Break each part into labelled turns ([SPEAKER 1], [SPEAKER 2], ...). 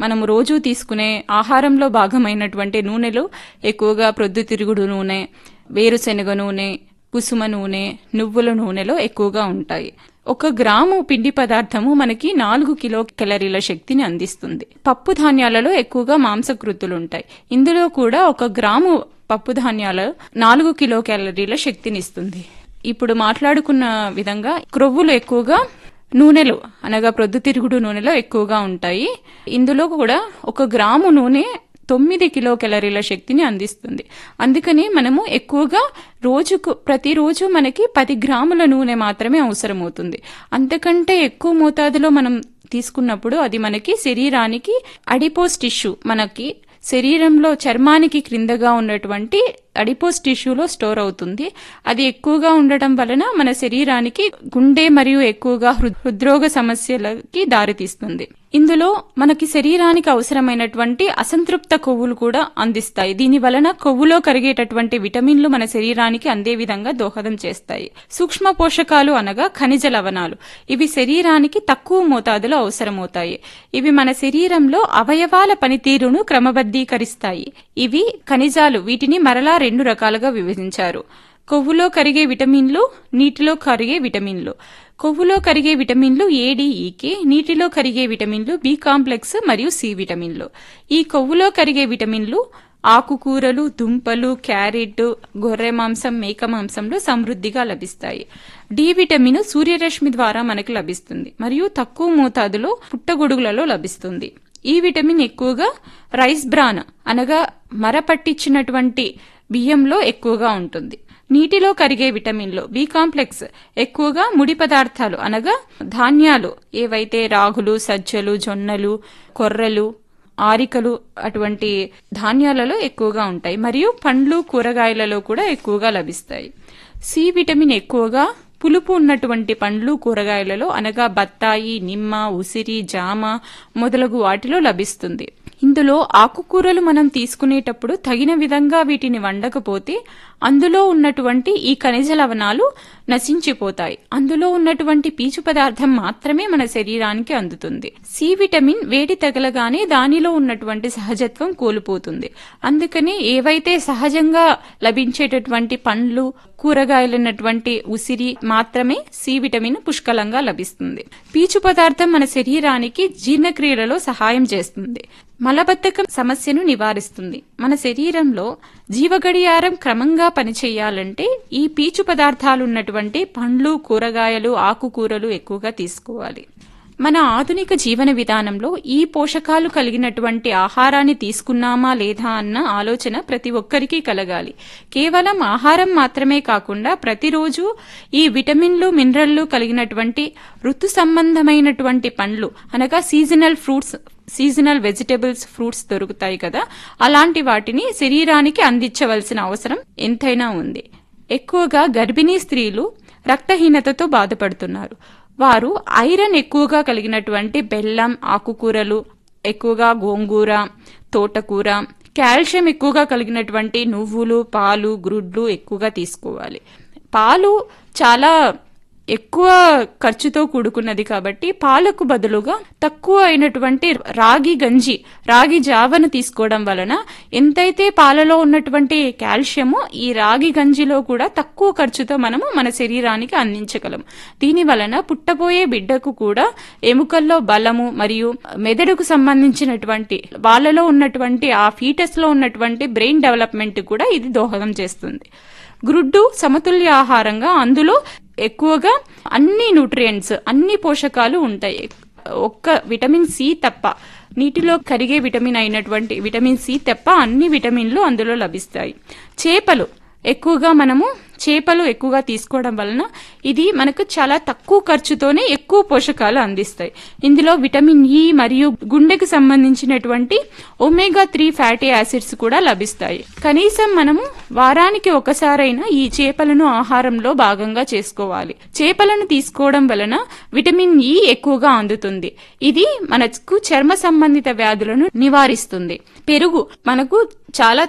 [SPEAKER 1] మనము రోజు తీసుకునే ఆహారంలో భాగమైనటువంటి నూనెలు ఎక్కువగా ప్రొద్దుతిరుగుడు నూనె వేరుశెనగ నూనె కుసుమ నూనె నువ్వుల నూనెలో ఎక్కువగా ఉంటాయి ఒక గ్రాము పిండి పదార్థము మనకి నాలుగు కిలో కెలరీల శక్తిని అందిస్తుంది పప్పు ధాన్యాలలో ఎక్కువగా మాంసకృతులు ఉంటాయి ఇందులో కూడా ఒక గ్రాము పప్పు ధాన్యాలు నాలుగు కిలో క్యాలరీల శక్తిని ఇస్తుంది ఇప్పుడు మాట్లాడుకున్న విధంగా క్రొవ్వులు ఎక్కువగా నూనెలు అనగా ప్రొద్దుతిరుగుడు నూనెలో ఎక్కువగా ఉంటాయి ఇందులో కూడా ఒక గ్రాము నూనె తొమ్మిది కిలో కెలరీల శక్తిని అందిస్తుంది అందుకని మనము ఎక్కువగా రోజుకు ప్రతిరోజు మనకి పది గ్రాముల నూనె మాత్రమే అవసరమవుతుంది అంతకంటే ఎక్కువ మోతాదులో మనం తీసుకున్నప్పుడు అది మనకి శరీరానికి అడిపోస్ టిష్యూ మనకి శరీరంలో చర్మానికి క్రిందగా ఉన్నటువంటి అడిపోస్ టిష్యూలో స్టోర్ అవుతుంది అది ఎక్కువగా ఉండటం వలన మన శరీరానికి గుండె మరియు ఎక్కువగా హృ- హృద్రోగ సమస్యలకి దారితీస్తుంది ఇందులో మనకి శరీరానికి అవసరమైనటువంటి అసంతృప్త కొవ్వులు కూడా అందిస్తాయి దీని వలన కొవ్వులో కరిగేటటువంటి విటమిన్లు మన శరీరానికి అందే విధంగా దోహదం చేస్తాయి సూక్ష్మ పోషకాలు అనగా ఖనిజ లవణాలు ఇవి శరీరానికి తక్కువ మోతాదులో అవసరమవుతాయి ఇవి మన శరీరంలో అవయవాల పనితీరును క్రమబద్ధీకరిస్తాయి ఇవి ఖనిజాలు వీటిని మరలా రెండు రకాలుగా విభజించారు కొవ్వులో కరిగే విటమిన్లు నీటిలో కరిగే విటమిన్లు కొవ్వులో కరిగే విటమిన్లు ఏడిఈకే నీటిలో కరిగే విటమిన్లు బి కాంప్లెక్స్ మరియు సి విటమిన్లు ఈ కొవ్వులో కరిగే విటమిన్లు ఆకుకూరలు దుంపలు క్యారెట్ గొర్రె మాంసం మేక మాంసంలో సమృద్ధిగా లభిస్తాయి డి విటమిన్ సూర్యరశ్మి ద్వారా మనకు లభిస్తుంది మరియు తక్కువ మోతాదులో పుట్టగొడుగులలో లభిస్తుంది ఈ విటమిన్ ఎక్కువగా రైస్ బ్రాన్ అనగా మరపట్టించినటువంటి బియ్యంలో ఎక్కువగా ఉంటుంది నీటిలో కరిగే విటమిన్లు బి కాంప్లెక్స్ ఎక్కువగా ముడి పదార్థాలు అనగా ధాన్యాలు ఏవైతే రాగులు సజ్జలు జొన్నలు కొర్రలు ఆరికలు అటువంటి ధాన్యాలలో ఎక్కువగా ఉంటాయి మరియు పండ్లు కూరగాయలలో కూడా ఎక్కువగా లభిస్తాయి సి విటమిన్ ఎక్కువగా పులుపు ఉన్నటువంటి పండ్లు కూరగాయలలో అనగా బత్తాయి నిమ్మ ఉసిరి జామ మొదలగు వాటిలో లభిస్తుంది ఇందులో ఆకుకూరలు మనం తీసుకునేటప్పుడు తగిన విధంగా వీటిని వండకపోతే అందులో ఉన్నటువంటి ఈ ఖనిజ లవణాలు నశించిపోతాయి అందులో ఉన్నటువంటి పీచు పదార్థం మాత్రమే మన శరీరానికి అందుతుంది సి విటమిన్ వేడి తగలగానే దానిలో ఉన్నటువంటి సహజత్వం కోల్పోతుంది అందుకని ఏవైతే సహజంగా లభించేటటువంటి పండ్లు కూరగాయలున్నటువంటి ఉసిరి మాత్రమే సి విటమిన్ పుష్కలంగా లభిస్తుంది పీచు పదార్థం మన శరీరానికి జీర్ణక్రియలలో సహాయం చేస్తుంది మలబద్ధకం సమస్యను నివారిస్తుంది మన శరీరంలో జీవగడియారం క్రమంగా పనిచేయాలంటే ఈ పీచు పదార్థాలు ఉన్నటువంటి పండ్లు కూరగాయలు ఆకుకూరలు ఎక్కువగా తీసుకోవాలి మన ఆధునిక జీవన విధానంలో ఈ పోషకాలు కలిగినటువంటి ఆహారాన్ని తీసుకున్నామా లేదా అన్న ఆలోచన ప్రతి ఒక్కరికి కలగాలి కేవలం ఆహారం మాత్రమే కాకుండా ప్రతిరోజు ఈ విటమిన్లు మినరల్లు కలిగినటువంటి ఋతు సంబంధమైనటువంటి పండ్లు అనగా seasonal fruits seasonal vegetables fruits దొరుకుతాయి కదా అలాంటి వాటిని శరీరానికి అందించవలసిన అవసరం ఎంతైనా ఉంది ఎక్కువగా గర్భిణీ స్త్రీలు రక్తహీనతతో బాధపడుతున్నారు వారు ఐరన్ ఎక్కువగా కలిగినటువంటి బెల్లం ఆకుకూరలు ఎక్కువగా గోంగూర తోటకూర కాల్షియం ఎక్కువగా కలిగినటువంటి నువ్వులు పాలు గ్రుడ్లు ఎక్కువగా తీసుకోవాలి పాలు చాలా ఎక్కువ ఖర్చుతో కూడుకున్నది కాబట్టి పాలకు బదులుగా తక్కువ అయినటువంటి రాగి గంజి రాగి జావను తీసుకోవడం వలన ఎంతైతే పాలలో ఉన్నటువంటి కాల్షియము ఈ రాగి గంజిలో కూడా తక్కువ ఖర్చుతో మనము మన శరీరానికి అందించగలం దీని వలన పుట్టబోయే బిడ్డకు కూడా ఎముకల్లో బలము మరియు మెదడుకు సంబంధించినటువంటి వాళ్ళలో ఉన్నటువంటి ఆ ఫీటస్ లో ఉన్నటువంటి బ్రెయిన్ డెవలప్మెంట్ కూడా ఇది దోహదం చేస్తుంది గ్రుడ్డు సమతుల్య ఆహారంగా అందులో ఎక్కువగా అన్ని న్యూట్రియంట్స్ అన్ని పోషకాలు ఉంటాయి ఒక్క విటమిన్ సి తప్ప నీటిలో కరిగే విటమిన్ అయినటువంటి విటమిన్ సి తప్ప అన్ని విటమిన్లు అందులో లభిస్తాయి చేపలు ఎక్కువగా మనము చేపలు ఎక్కువగా తీసుకోవడం వలన ఇది మనకు చాలా తక్కువ ఖర్చుతోనే ఎక్కువ పోషకాలు అందిస్తాయి ఇందులో విటమిన్ ఇ మరియు గుండెకు సంబంధించినటువంటి ఒమేగా త్రీ ఫ్యాటీ యాసిడ్స్ కూడా లభిస్తాయి కనీసం మనము వారానికి ఒకసారైనా ఈ చేపలను ఆహారంలో భాగంగా చేసుకోవాలి చేపలను తీసుకోవడం వలన విటమిన్ ఇ ఎక్కువగా అందుతుంది ఇది మనకు చర్మ సంబంధిత వ్యాధులను నివారిస్తుంది పెరుగు మనకు చాలా తక్కువ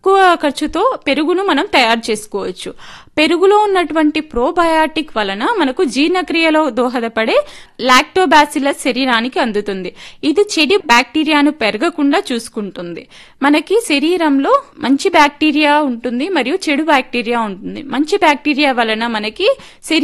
[SPEAKER 1] తక్కువ ఖర్చుతో పెరుగును మనం తయారు చేసుకోవచ్చు పెరుగులో ఉన్నటువంటి ప్రోబయాటిక్ వలన మనకు జీర్ణక్రియలో దోహదపడే లాక్టోబాసిలస్ శరీరానికి అందుతుంది ఇది చెడు బ్యాక్టీరియాను పెరగకుండా చూసుకుంటుంది మనకి శరీరంలో మంచి బ్యాక్టీరియా ఉంటుంది మరియు చెడు బ్యాక్టీరియా ఉంటుంది మంచి బ్యాక్టీరియా వలన మనకి శరీరం